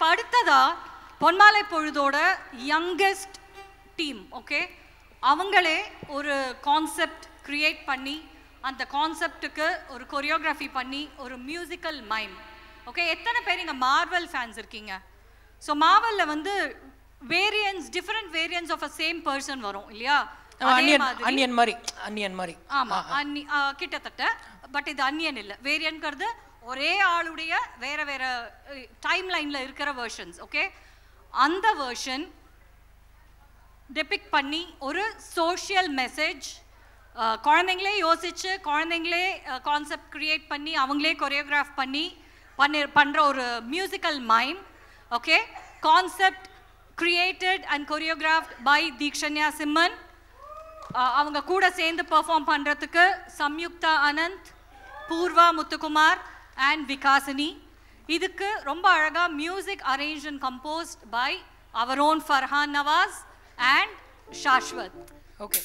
இப்போ அடுத்ததா பொன்மாலை பொழுதோட யங்கஸ்ட் டீம் ஓகே அவங்களே ஒரு கான்செப்ட் கிரியேட் பண்ணி அந்த கான்செப்ட்டுக்கு ஒரு கொரியோகிராஃபி பண்ணி ஒரு மியூசிக்கல் மைம் ஓகே எத்தனை பேர் இங்கே மார்வல் ஃபேன்ஸ் இருக்கீங்க ஸோ மார்வலில் வந்து variants different variants of a same person வரும் இல்லையா அதே அன்னியன் மாதிரி அன்னியன் மாதிரி அன்னியன் மாதிரி ஆமா அன்னி ஆ, கிட்டத்தட்ட பட் இது அன்னியன் இல்ல வேரியன்கிறது ஒரே ஆளுடைய வேற வேற டைம் லைன்ல இருக்கிற வெர்ஷன்ஸ் ஓகே அந்த வெர்ஷன் டெபிக் பண்ணி ஒரு சோஷியல் மெசேஜ் குழந்தைங்களே யோசிச்சு குழந்தைங்களே கான்செப்ட் கிரியேட் பண்ணி அவங்களே கொரியோகிராஃப் பண்ணி பண்ணி பண்ணுற ஒரு musical mime okay concept created and choreographed by Dheekshanya Simman uh அவங்க கூட சேர்ந்து பெர்ஃபார்ம் பண்ணுறதுக்கு சம்யுக்தா அனந்த் பூர்வா முத்துக்குமார் அண்ட் விகாசினி இதுக்கு ரொம்ப அழகாக music arrange and composed by our own Farhan Nawaz and Shashwat okay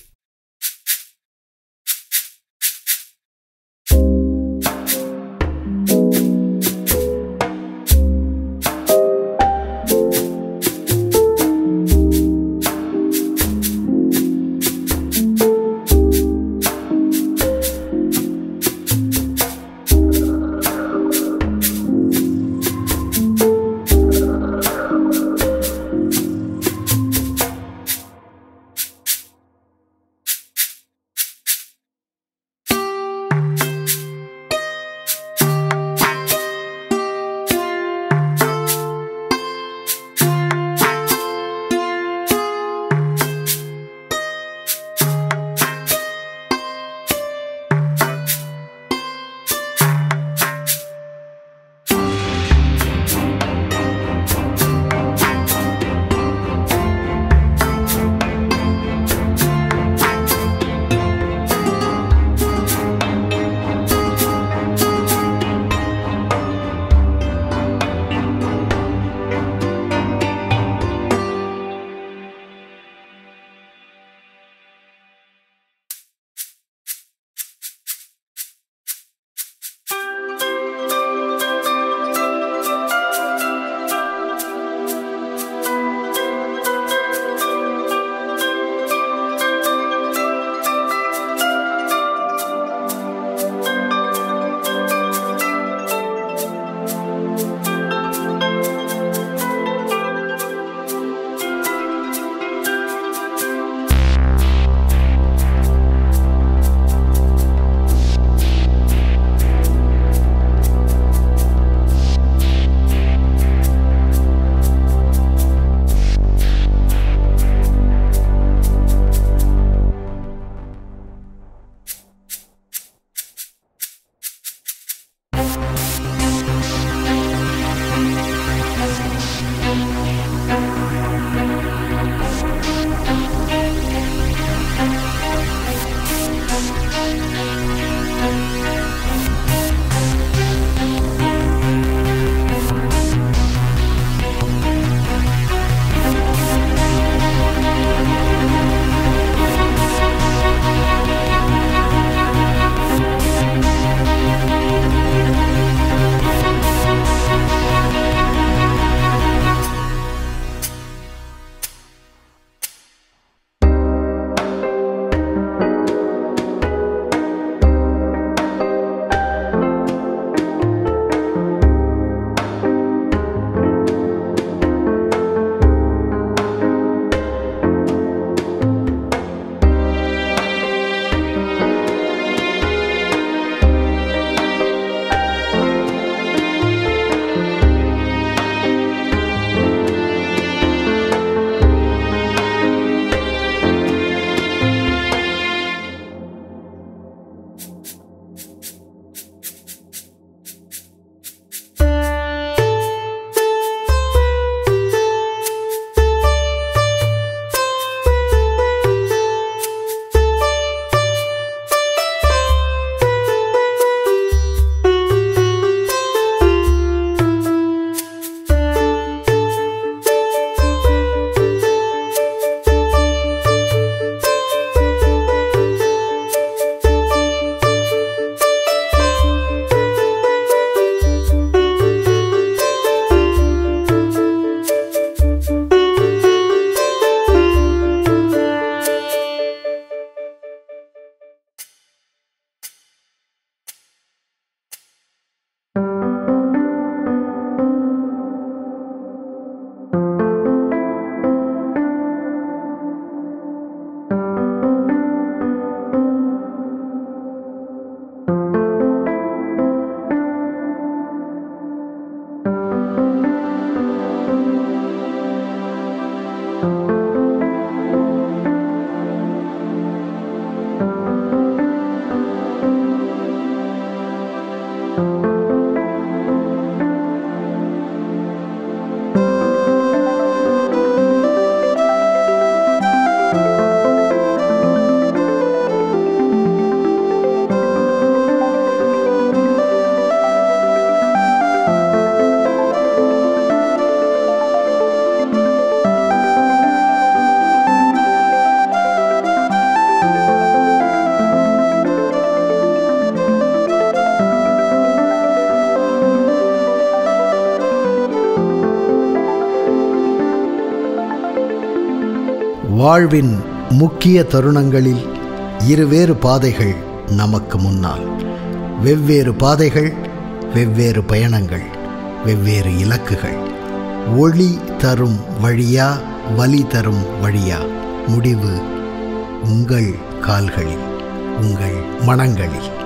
வாழ்வின் முக்கிய தருணங்களில் இருவேறு பாதைகள் நமக்கு முன்னால் வெவ்வேறு பாதைகள் வெவ்வேறு பயணங்கள் வெவ்வேறு இலக்குகள் ஒளி தரும் வழியா வலி தரும் வழியா முடிவு உங்கள் கால்களில் உங்கள் மனங்களில்